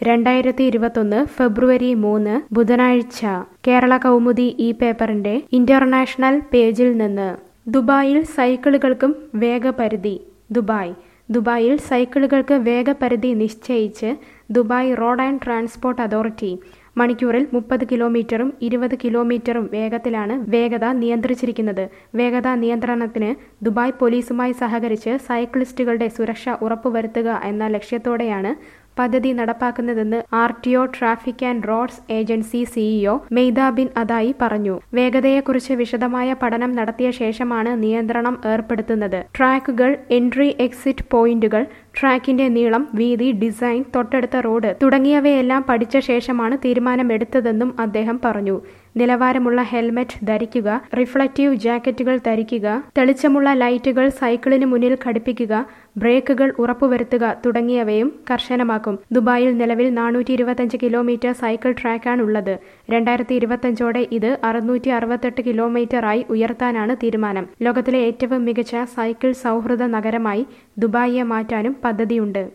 രണ്ടായിരത്തി ഇരുപത്തൊന്ന് ഫെബ്രുവരി മൂന്ന് ബുധനാഴ്ച കേരള കൗമുദി ഈ പേപ്പറിന്റെ ഇന്റർനാഷണൽ പേജിൽ നിന്ന് ദുബായിൽ സൈക്കിളുകൾക്കും വേഗപരിധി ദുബായ് ദുബായിൽ സൈക്കിളുകൾക്ക് വേഗപരിധി നിശ്ചയിച്ച് Dubai road and transport authority മണിക്കൂറിൽ മുപ്പത് കിലോമീറ്ററും ഇരുപത് കിലോമീറ്ററും വേഗത്തിലാണ് വേഗത നിയന്ത്രിച്ചിരിക്കുന്നത് വേഗതാ നിയന്ത്രണത്തിന് ദുബായ് പോലീസുമായി സഹകരിച്ച് സൈക്ലിസ്റ്റുകളുടെ സുരക്ഷ ഉറപ്പുവരുത്തുക എന്ന ലക്ഷ്യത്തോടെയാണ് പദ്ധതി നടപ്പാക്കുന്നതെന്ന് R T O traffic and roads agency CEO Maitha bin Adai പറഞ്ഞു വേഗതയെക്കുറിച്ച് വിശദമായ പഠനം നടത്തിയ ശേഷമാണ് നിയന്ത്രണം ഏർപ്പെടുത്തുന്നത് ട്രാക്കുകൾ എൻട്രി എക്സിറ്റ് പോയിന്റുകൾ ട്രാക്കിന്റെ നീളം വീതി ഡിസൈൻ തൊട്ടടുത്ത റോഡ് തുടങ്ങിയവയെല്ലാം പഠിച്ച ശേഷമാണ് തീരുമാനമെടുത്തതെന്നും അദ്ദേഹം പറഞ്ഞു നിലവാരമുള്ള ഹെൽമറ്റ് ധരിക്കുക റിഫ്ലക്റ്റീവ് ജാക്കറ്റുകൾ ധരിക്കുക തെളിച്ചമുള്ള ലൈറ്റുകൾ സൈക്കിളിന് മുന്നിൽ ഘടിപ്പിക്കുക ബ്രേക്കുകൾ ഉറപ്പുവരുത്തുക തുടങ്ങിയവയും കർശനമാക്കും ദുബായിൽ നിലവിൽ നാനൂറ്റി ഇരുപത്തഞ്ച് കിലോമീറ്റർ സൈക്കിൾ ട്രാക്കാണുള്ളത് രണ്ടായിരത്തി ഇരുപത്തഞ്ചോടെ ഇത് അറുന്നൂറ്റി അറുപത്തെട്ട് കിലോമീറ്ററായി ഉയർത്താനാണ് തീരുമാനം ലോകത്തിലെ ഏറ്റവും മികച്ച സൈക്കിൾ സൗഹൃദ നഗരമായി ദുബായിയെ മാറ്റാനും പദ്ധതിയുണ്ട്